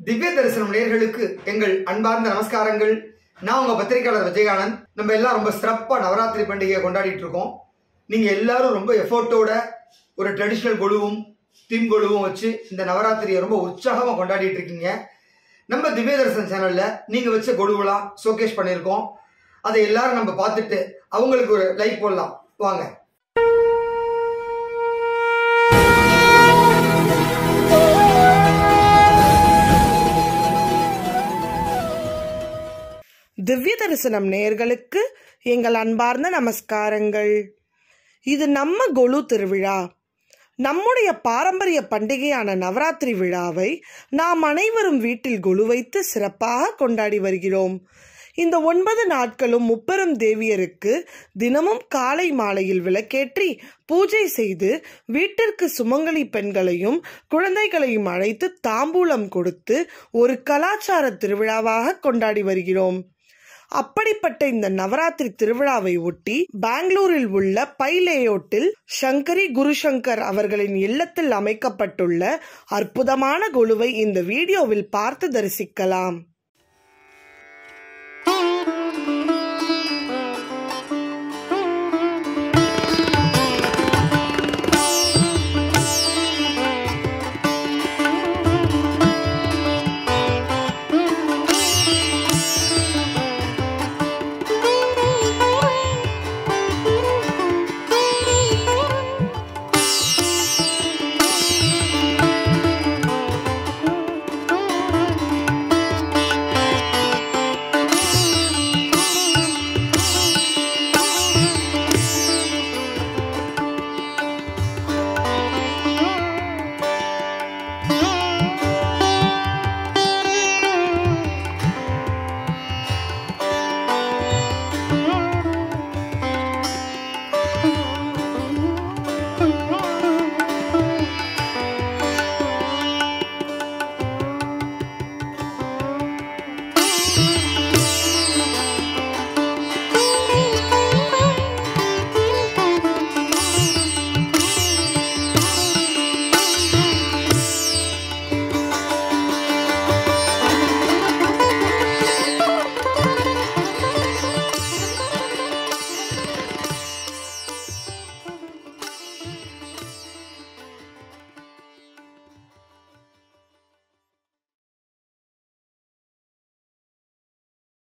திவ்ய தரிசனம் நேயர்களுக்கு எங்கள் அன்பார்ந்த நமஸ்காரங்கள் நான் உங்க பத்திரிகையாளர் விஜயானந்த் நம்ம எல்லாம் ரொம்ப சிறப்பா நவராத்திரி பண்டிகையை கொண்டாடிட்டு இருக்கோம் நீங்க எல்லாரும் ரொம்ப எஃபோர்ட்டோட ஒரு ட்ரெடிஷ்னல் கொலுவும் தீம் கொலுவும் வச்சு இந்த நவராத்திரியை ரொம்ப உற்சாகமா கொண்டாடிட்டு இருக்கீங்க நம்ம திவ்ய தரிசனம் சேனல்ல நீங்க வச்ச கொலுவெல்லாம் ஷோகேஸ் பண்ணியிருக்கோம் அதை எல்லாரும் நம்ம பார்த்துட்டு அவங்களுக்கு ஒரு லைக் போடலாம் வாங்க திவ்ய தரிசனம் நேயர்களுக்கு எங்கள் அன்பார்ந்த நமஸ்காரங்கள் இது நம்ம கொலு திருவிழா நம்முடைய பாரம்பரிய பண்டிகையான நவராத்திரி விழாவை நாம் அனைவரும் வீட்டில் கொலு வைத்து சிறப்பாக கொண்டாடி வருகிறோம் இந்த ஒன்பது நாட்களும் முப்பெரும் தேவியருக்கு தினமும் காலை மாலையில் விளக்கேற்றி பூஜை செய்து வீட்டிற்கு சுமங்கலி பெண்களையும் குழந்தைகளையும் அழைத்து தாம்பூலம் கொடுத்து ஒரு கலாச்சார திருவிழாவாக கொண்டாடி வருகிறோம் அப்படிப்பட்ட இந்த நவராத்திரி திருவிழாவை ஒட்டி பெங்களூரில் உள்ள பை லேஅவுட்டில் சங்கரி குருசங்கர் அவர்களின் இல்லத்தில் அமைக்கப்பட்டுள்ள அற்புதமான கொலுவை இந்த வீடியோவில் பார்த்து தரிசிக்கலாம்